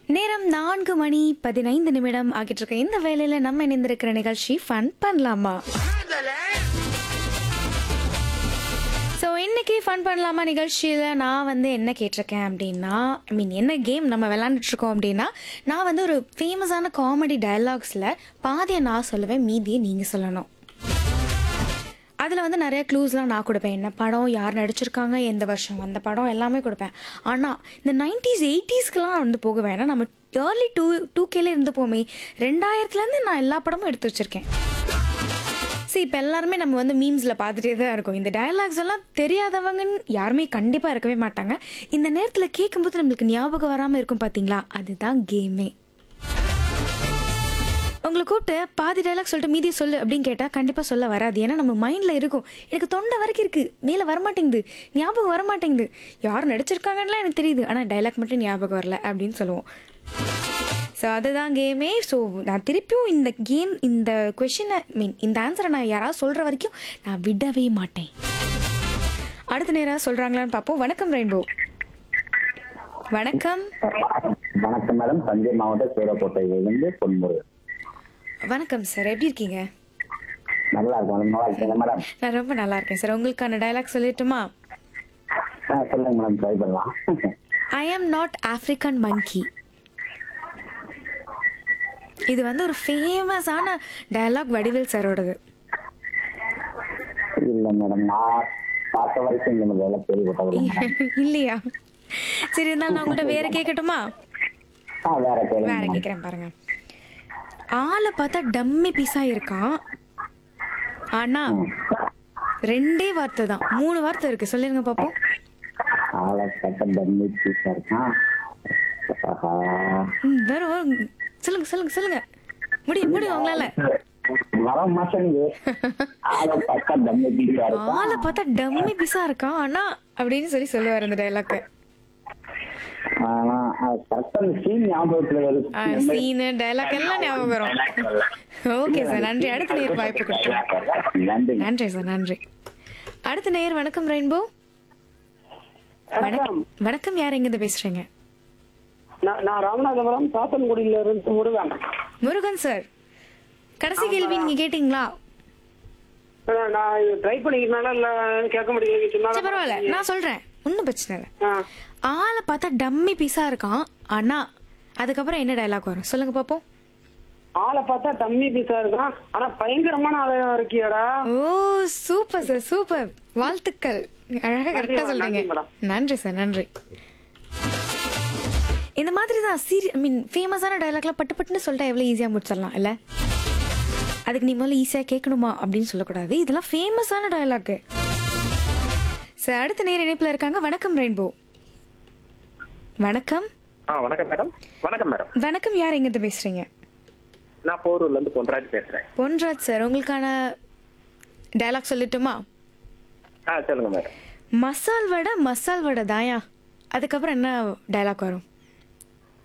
நேரம் நான்கு மணி பதினைந்து நிமிடம் ஆகிட்டு இருக்க இந்த வேலையில நம்ம இணைந்திருக்கிற நிகழ்ச்சி ஃபன் பண்ணலாமா ஸோ இன்னைக்கு ஃபன் பண்ணலாமா நிகழ்ச்சியில் நான் வந்து என்ன கேட்டிருக்கேன் அப்படின்னா ஐ மீன் என்ன கேம் நம்ம விளாண்டுட்டு இருக்கோம் அப்படின்னா நான் வந்து ஒரு ஃபேமஸான காமெடி டயலாக்ஸில் பாதியை நான் சொல்லுவேன் மீதியை நீங்கள் சொல்லணும் அதில் வந்து நிறைய க்ளூஸ்லாம் நான் கொடுப்பேன் என்ன படம் யார் நடிச்சிருக்காங்க எந்த வருஷம் அந்த படம் எல்லாமே கொடுப்பேன் ஆனால் இந்த நைன்டிஸ் எயிட்டிஸ்க்கெலாம் வந்து போக வேணாம் நம்ம ஏர்லி டூ டூ கேல இருந்து போமே ரெண்டாயிரத்துலேருந்து நான் எல்லா படமும் எடுத்து வச்சுருக்கேன் சரி இப்போ எல்லாருமே நம்ம வந்து மீம்ஸில் பார்த்துட்டே தான் இருக்கோம் இந்த டயலாக்ஸ் எல்லாம் தெரியாதவங்கன்னு யாருமே கண்டிப்பாக இருக்கவே மாட்டாங்க இந்த நேரத்தில் கேட்கும்போது நம்மளுக்கு ஞாபகம் வராமல் இருக்கும் பார்த்தீங்களா அதுதான் கேமே உங்களை கூப்பிட்டு பாதி டைலாக் சொல்லிட்டு மீதி சொல்லு அப்படின்னு கேட்டால் கண்டிப்பாக சொல்ல வராது ஏன்னா நம்ம மைண்டில் இருக்கும் எனக்கு தொண்டை வரைக்கும் இருக்குது மேலே வரமாட்டேங்குது ஞாபகம் வரமாட்டேங்குது யார் நடிச்சிருக்காங்கன்னுலாம் எனக்கு தெரியுது ஆனால் டைலாக் மட்டும் ஞாபகம் வரல அப்படின்னு சொல்லுவோம் ஸோ அதுதான் கேமே ஸோ நான் திருப்பியும் இந்த கேம் இந்த கொஷினை மீன் இந்த ஆன்சரை நான் யாராவது சொல்கிற வரைக்கும் நான் விடவே மாட்டேன் அடுத்த நேரம் சொல்கிறாங்களான்னு பார்ப்போம் வணக்கம் ரெயின்போ வணக்கம் வணக்கம் மேடம் தஞ்சை மாவட்ட சூரக்கோட்டையிலிருந்து பொன்முருகன் வணக்கம் சார் எப்படி இருக்கீங்க நல்லா இருக்கும் மேடம் நல்லா இருக்கேன் மேடம் நான் ரொம்ப நல்லா இருக்கேன் சார் உங்களுக்கான டயலாக் சொல்லட்டுமா ஆ, சொல்லுங்க மேடம் ட்ரை பண்ணலாம் ஐ ஆம் நாட் ஆஃப்ரிக்கன் மங்கி இது வந்து ஒரு ஃபேமஸான டயலாக் வடிவேல் சாரோடது இல்ல மேடம் நான் பார்த்த வரைக்கும் இந்த மாதிரி வேலை கேள்விப்பட்டது இல்லையா சரி இருந்தாலும் நான் உங்கள்கிட்ட வேற கேட்கட்டுமா ஆ வேற கேளுங்க வேற மேடம். கேட்குறேன் பாருங்க ஆளை பார்த்தா டம்மி பீஸா இருக்கான் ஆனா ரெண்டே வார்த்தை தான் மூணு வார்த்தை இருக்கு சொல்லிருங்க பாப்போம் ஆளை கட்ட டம்மி பீஸா இருக்கான் ஆஹா. ம், வரும் வரும் சொல்லுங்க சொல்லுங்க சொல்லுங்க முடியும் முடியும் உங்களால வர மாட்டேங்குது ஆளை பார்த்தா டம்மி பீஸா இருக்கான் ஆளை பார்த்தா டம்மி பீஸா இருக்கான் ஆனா அப்படின்னு சொல்லி சொல்லுவார் அந்த டைலாக் ஆனா கரெக்டா சீன் ஞாபகத்துல வருது சீனு டைலாக் எல்லாம் ஞாபகம் வரும் ஓகே சார் நன்றி அடுத்த நேர் வாய்ப்பு கொடுத்தேன் நன்றி நன்றி சார் நன்றி அடுத்த நேயர் வணக்கம் ரெயின்போ வணக்கம் வணக்கம் யார் எங்கிருந்து பேசுறீங்க நான் நான் ராமநாதபுரம் சாத்தன்குடியில இருந்து முருகன் முருகன் சார் கடைசி கேள்வி நீங்க கேட்டீங்களா அதான் நான் ட்ரை பண்ணிக்கிறனால இல்ல கேட்க முடியல சரி சொன்னாலும் பரவாயில்ல நான் சொல்றேன் ஒன்றும் பிரச்சனை இல்லை ஆ. ஆளை பார்த்தா டம்மி பீஸா இருக்கான் ஆனா அதுக்கப்புறம் என்ன டைலாக் வரும் சொல்லுங்க பாப்போம் ஆளை பார்த்தா தம்மி பீஸா இருக்கான் ஆனா பயங்கரமான ஆளையா இருக்கியாடா ஓ சூப்பர் சார் சூப்பர் வாழ்த்துக்கள் அழகா கரெக்டா நன்றி சொல்றீங்க மேடம். நன்றி சார் நன்றி இந்த மாதிரி தான் சீரி ஐ மீன் ஃபேமஸான டைலாக்லாம் பட்டு பட்டுன்னு சொல்லிட்டா எவ்வளோ ஈஸியாக முடிச்சிடலாம் இல்லை அதுக்கு நீ முதல்ல ஈஸியாக கேட்கணுமா அப்படின்னு சொல்லக்கூடாது இதெல்லாம் ஃபேமஸான டைலாக்கு சார் அடுத்த நேர இணைப்பில் இருக்காங்க வணக்கம் ரெயின்போ வணக்கம் ஆ வணக்கம் மேடம் வணக்கம் மேடம் வணக்கம் யார் எங்கிருந்து பேசுறீங்க நான் போரூர்ல இருந்து பொன்ராஜ் பேசுறேன் பொன்ராஜ் சார் உங்களுக்கான டைலாக் சொல்லட்டுமா ஆ சொல்லுங்க மேடம் மசால் வடை மசால் வடை தாயா அதுக்கப்புறம் என்ன டைலாக் வரும்